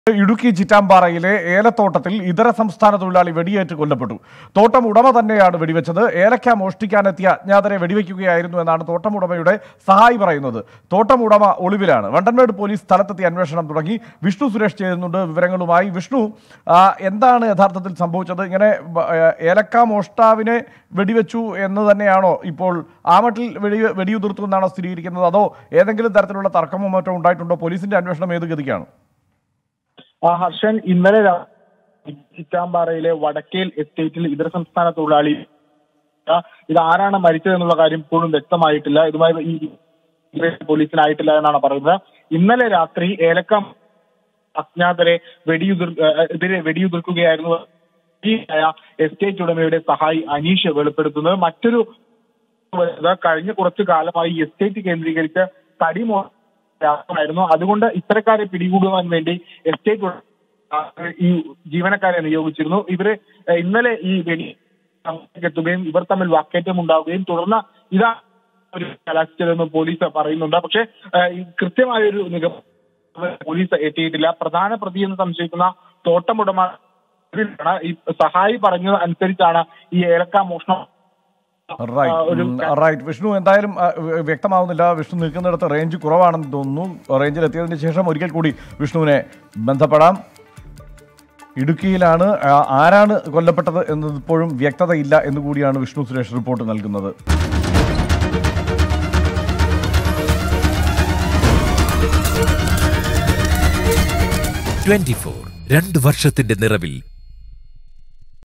ഇടുക്കി ചിറ്റാമ്പാറയിലെ ഏലത്തോട്ടത്തിൽ ഇതര സംസ്ഥാന തൊഴിലാളി വെടിയേറ്റ് കൊല്ലപ്പെട്ടു തോട്ടം ഉടമ തന്നെയാണ് വെടിവെച്ചത് ഏലക്ക മോഷ്ടിക്കാനെത്തിയ അജ്ഞാതരെ വെടിവെക്കുകയായിരുന്നു എന്നാണ് തോട്ടം ഉടമയുടെ സഹായി പറയുന്നത് തോട്ടം ഉടമ ഒളിവിലാണ് വണ്ടൻമേട് പോലീസ് സ്ഥലത്തെത്തി അന്വേഷണം തുടങ്ങി വിഷ്ണു സുരേഷ് ചേരുന്നുണ്ട് വിവരങ്ങളുമായി വിഷ്ണു ആ, എന്താണ് യഥാർത്ഥത്തിൽ സംഭവിച്ചത് ഇങ്ങനെ ബ- ഏ, ഏലക്ക മോഷ്ടാവിനെ വെടിവെച്ചു എന്ന് തന്നെയാണോ ഇപ്പോൾ ആമട്ടിൽ വെടി വെടിയുതിർത്തു എന്നാണോ സ്ഥിരീകരിക്കുന്നത് അതോ ഏതെങ്കിലും തരത്തിലുള്ള തർക്കമോ മറ്റോ ഉണ്ടായിട്ടുണ്ടോ പോലീസിന്റെ അന്വേഷണം ഏത് ഗതിക്കാണ് ആ ഹർഷൻ ഇന്നലെ രാ- ചിറ്റാമ്പാറയിലെ വടക്കേൽ എസ്റ്റേറ്റിൽ ഇതര സംസ്ഥാന തൊഴിലാളി ആ, ഇത് ആരാണ് മരിച്ചതെന്നുള്ള കാര്യം ഇപ്പോഴും വ്യക്തമായിട്ടില്ല ഇതുമായി ഈ പോലീസിനായിട്ടില്ല എന്നാണ് പറയുന്നത് ഇന്നലെ രാത്രി ഏലക്കം അജ്ഞാതരെ വെടിയുതിർ ഏഹ് എതിരെ വെടിയുതിർക്കുകയായിരുന്നു ഈ ആയ എസ്റ്റേറ്റ് ഉടമയുടെ സഹായി അനീഷ് വെളിപ്പെടുത്തുന്നത് മറ്റൊരു വരുന്നത് കഴിഞ്ഞ കുറച്ചു കാലമായി എസ്റ്റേറ്റ് കേന്ദ്രീകരിച്ച് തടി മോഷണമായിരുന്നു അതുകൊണ്ട് ഇത്തരക്കാരെ പിടികൂടുവാൻ വേണ്ടി എസ്റ്റേറ്റ് ഉടമ ഈ ജീവനക്കാരെ നിയോഗിച്ചിരുന്നു ഇവര് ഏഹ് ഇന്നലെ ഈ വെടി എത്തുകയും ഇവർ തമ്മിൽ വാക്കേറ്റം ഉണ്ടാവുകയും തുടർന്ന് ഇതാ ഒരു കലാശിച്ചതെന്ന് പോലീസ് പറയുന്നുണ്ട് പക്ഷേ ഏഹ് ഈ കൃത്യമായ ഒരു നിഗമനം പോലീസ് എത്തിയിട്ടില്ല പ്രധാന പ്രതി എന്ന് സംശയിക്കുന്ന തോട്ടമുടമ ാണ് ഈ സഹായി പറഞ്ഞത് അനുസരിച്ചാണ് ഈ ഏലക്ക മോഷണം റൈറ്റ് ആ, ഒരു ഉം, റൈറ്റ് വിഷ്ണു എന്തായാലും ആ, വ്യ- വ്യക്തമാവുന്നില്ല വിഷ്ണു നിൽക്കുന്നിടത്ത് റേഞ്ച് കുറവാണെന്ന് തോന്നുന്നു റേഞ്ചിൽ എത്തിയതിന് ശേഷം ഒരിക്കൽ കൂടി വിഷ്ണുവിനെ ബന്ധപ്പെടാം ഇടുക്കിയിലാണ് ആ, ആരാണ് കൊല്ലപ്പെട്ടത് എന്നത് ഇപ്പോഴും വ്യക്തതയില്ല എന്ന് കൂടിയാണ് വിഷ്ണു സുരേഷ് റിപ്പോർട്ട് നൽകുന്നത് ട്വന്റി ഫോർ രണ്ട് വർഷത്തിന്റെ നിറവിൽ